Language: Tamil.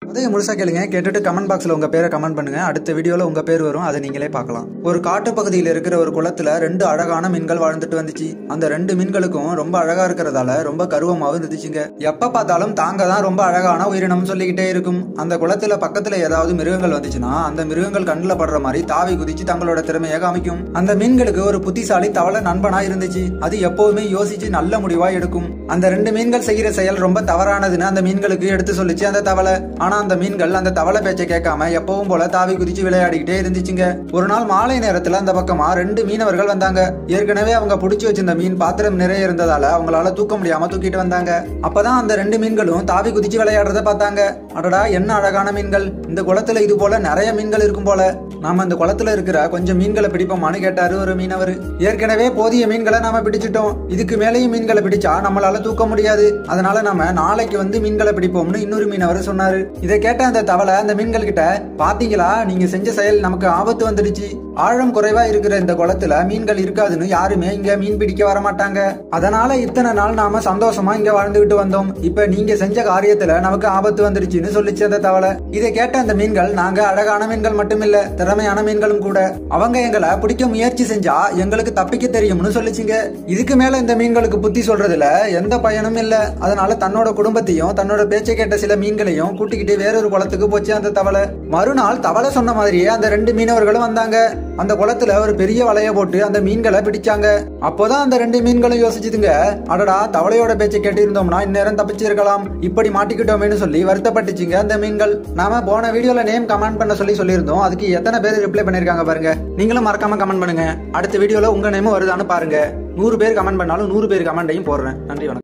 கதையை முழுசா கேளுங்க கேட்டுட்டு கமெண்ட் பாக்ஸ்ல உங்க பேரை கமெண்ட் பண்ணுங்க அடுத்த வீடியோல உங்க பேர் வரும் அதை நீங்களே பார்க்கலாம் ஒரு காட்டு பகுதியில் இருக்கிற ஒரு குளத்துல ரெண்டு அழகான மீன்கள் வாழ்ந்துட்டு வந்துச்சு அந்த ரெண்டு மீன்களுக்கும் ரொம்ப அழகா இருக்கிறதால ரொம்ப கருவமாவும் இருந்துச்சுங்க எப்ப பார்த்தாலும் தாங்க தான் ரொம்ப அழகான உயிரினம் சொல்லிக்கிட்டே இருக்கும் அந்த குளத்துல பக்கத்துல ஏதாவது மிருகங்கள் வந்துச்சுன்னா அந்த மிருகங்கள் கண்ணுல படுற மாதிரி தாவி குதிச்சு தங்களோட திறமையை காமிக்கும் அந்த மீன்களுக்கு ஒரு புத்திசாலி தவளை நண்பனா இருந்துச்சு அது எப்போதுமே யோசிச்சு நல்ல முடிவா எடுக்கும் அந்த ரெண்டு மீன்கள் செய்யற செயல் ரொம்ப தவறானதுன்னு அந்த மீன்களுக்கு எடுத்து சொல்லிச்சு அந்த தவளை ஆனா அந்த மீன்கள் அந்த தவளை பேச்சை கேட்காம எப்பவும் போல தாவி குதிச்சு விளையாடிக்கிட்டே இருந்துச்சுங்க ஒரு நாள் மாலை நேரத்துல அந்த பக்கமா ரெண்டு மீனவர்கள் வந்தாங்க ஏற்கனவே அவங்க புடிச்சு வச்சிருந்த மீன் பாத்திரம் நிறைய இருந்ததால அவங்களால தூக்க முடியாம தூக்கிட்டு வந்தாங்க அப்பதான் அந்த ரெண்டு மீன்களும் தாவி குதிச்சு விளையாடுறத பார்த்தாங்க அடடா என்ன அழகான மீன்கள் இந்த குளத்துல இது போல நிறைய மீன்கள் இருக்கும் போல நாம இந்த குளத்துல இருக்கிற கொஞ்சம் மீன்களை பிடிப்போமான்னு கேட்டாரு ஒரு மீனவர் ஏற்கனவே போதிய மீன்களை நாம பிடிச்சிட்டோம் இதுக்கு மேலேயும் மீன்களை பிடிச்சா நம்மளால தூக்க முடியாது அதனால நாம நாளைக்கு வந்து மீன்களை பிடிப்போம்னு இன்னொரு மீனவர் சொன்னாரு இதை கேட்ட அந்த தவளை அந்த மீன்கள் கிட்ட பாத்தீங்களா நீங்க செஞ்ச செயல் நமக்கு ஆபத்து வந்துடுச்சு ஆழம் குறைவா இருக்கிற இந்த குளத்துல மீன்கள் இருக்காதுன்னு யாருமே இங்க மீன் பிடிக்க வர மாட்டாங்க அதனால இத்தனை நாள் நாம சந்தோஷமா இங்க வாழ்ந்துகிட்டு வந்தோம் இப்ப நீங்க செஞ்ச காரியத்துல நமக்கு ஆபத்து வந்துருச்சுன்னு சொல்லிச்சு அந்த தவளை இதை கேட்ட அந்த மீன்கள் நாங்க அழகான மீன்கள் மட்டும் இல்ல திறமையான மீன்களும் கூட அவங்க எங்களை பிடிக்க முயற்சி செஞ்சா எங்களுக்கு தப்பிக்க தெரியும்னு சொல்லிச்சுங்க இதுக்கு மேல இந்த மீன்களுக்கு புத்தி சொல்றதுல எந்த பயனும் இல்ல அதனால தன்னோட குடும்பத்தையும் தன்னோட பேச்சை கேட்ட சில மீன்களையும் கூட்டிக்கிட்டு வேறொரு குளத்துக்கு போச்சு அந்த தவளை மறுநாள் தவளை சொன்ன மாதிரியே அந்த ரெண்டு மீனவர்களும் வந்தாங்க அந்த குளத்துல ஒரு பெரிய வலைய போட்டு அந்த மீன்களை பிடிச்சாங்க அப்போதான் அந்த ரெண்டு மீன்களும் யோசிச்சுதுங்க அடடா தவளையோட பேச்சை கேட்டிருந்தோம்னா இந்நேரம் தப்பிச்சிருக்கலாம் இப்படி மாட்டிக்கிட்டோமேனு சொல்லி வருத்தப்பட்டுச்சுங்க அந்த மீன்கள் நாம போன வீடியோல நேம் கமெண்ட் பண்ண சொல்லி சொல்லியிருந்தோம் அதுக்கு எத்தனை பேர் ரிப்ளை பண்ணிருக்காங்க பாருங்க நீங்களும் மறக்காம கமெண்ட் பண்ணுங்க அடுத்த வீடியோல உங்க நேமும் வருதான்னு பாருங்க நூறு பேர் கமெண்ட் பண்ணாலும் நூறு பேர் கமெண்ட்டையும் போடுறேன் நன்றி வணக்கம்